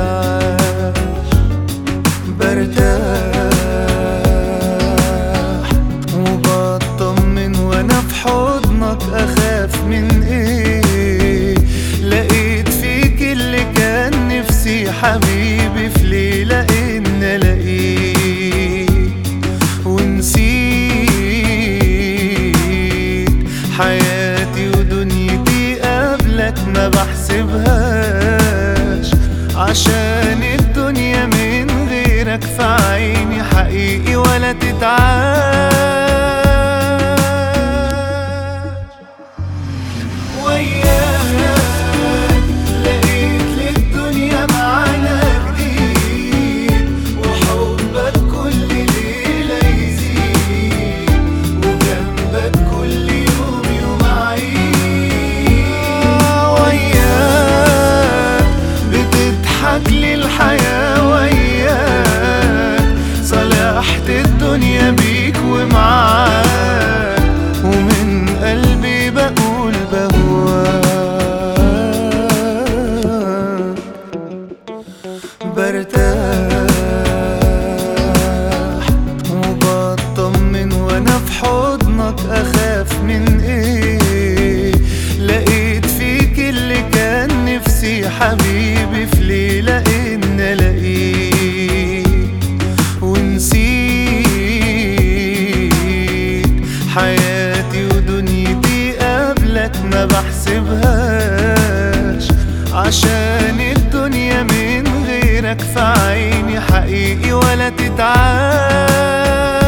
تتعاش برتاح وبطمن وانا في حضنك اخاف من ايه لقيت فيك اللي كان نفسي حبيبي في ليلة ان الاقيه ونسيت حياتي ودنيتي قبلك ما بحسبهاش عشان الدنيا من غيرك في عيني حقيقي ولا تتعاش وياك لقيت للدنيا معنى جديد وحبك كل ليلة يزيد وجنبك كل يوم يوم عيد وياك بتضحك لي الحياة وياك صلحت الدنيا بيك ومعاك ومن قلبي بقول بهواك برتاح وبطمن وانا في حضنك اخاف من ايه لقيت فيك اللي كان نفسي حبيبي في ليلة ان الاقيه ونسيت حياتي ودنيتي قبلك ما بحسبهاش عشان الدنيا من غيرك في عيني حقيقي ولا تتعاش